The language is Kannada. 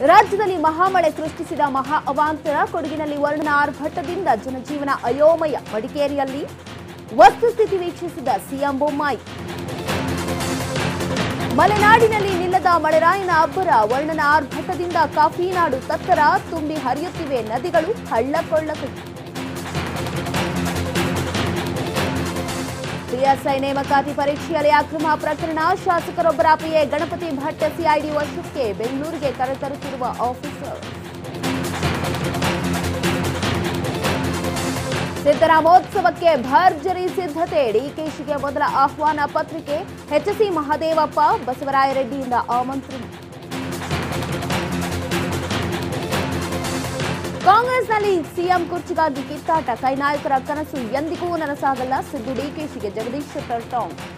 ರಾಜ್ಯದಲ್ಲಿ ಮಹಾಮಳೆ ಸೃಷ್ಟಿಸಿದ ಮಹಾ ಅವಾಂತರ ಕೊಡಗಿನಲ್ಲಿ ವರ್ಣನ ಆರ್ಭಟದಿಂದ ಜನಜೀವನ ಅಯೋಮಯ ಮಡಿಕೇರಿಯಲ್ಲಿ ವಸ್ತುಸ್ಥಿತಿ ವೀಕ್ಷಿಸಿದ ಸಿಎಂ ಬೊಮ್ಮಾಯಿ ಮಲೆನಾಡಿನಲ್ಲಿ ನಿಲ್ಲದ ಮಳೆರಾಯನ ಅಬ್ಬರ ವರ್ಣನ ಆರ್ಭಟದಿಂದ ಕಾಫಿನಾಡು ತತ್ತರ ತುಂಬಿ ಹರಿಯುತ್ತಿವೆ ನದಿಗಳು ಹಳ್ಳಕೊಳ್ಳಗಳು ಪಿಎಸ್ಐ ನೇಮಕಾತಿ ಪರೀಕ್ಷೆಯಲ್ಲಿ ಅಕ್ರಮ ಪ್ರಕರಣ ಶಾಸಕರೊಬ್ಬರ ಪಿಎ ಗಣಪತಿ ಭಟ್ ಸಿಐಡಿ ವಶಕ್ಕೆ ಬೆಂಗಳೂರಿಗೆ ಕರೆತರುತ್ತಿರುವ ಆಫೀಸರ್ ಸಿದ್ದರಾಮೋತ್ಸವಕ್ಕೆ ಭರ್ಜರಿ ಸಿದ್ಧತೆ ಡಿಕೆಶಿಗೆ ಮೊದಲ ಆಹ್ವಾನ ಪತ್ರಿಕೆ ಎಚ್ಎಸಿ ಮಹದೇವಪ್ಪ ಬಸವರಾಯರೆಡ್ಡಿಯಿಂದ ಆಮಂತ್ರಣ ಕಾಂಗ್ರೆಸ್ನಲ್ಲಿ ಸಿಎಂ ಕುರ್ಚಿಗಾಗಿ ಕಿತ್ತಾಟ ಕೈ ನಾಯಕರ ಕನಸು ಎಂದಿಗೂ ನನಸಾಗಲ್ಲ ಸಿದ್ದು ಡಿಕೆಶಿಗೆ ಜಗದೀಶ್ ಶೆಟ್ಟರ್ ಟಾಂಗ್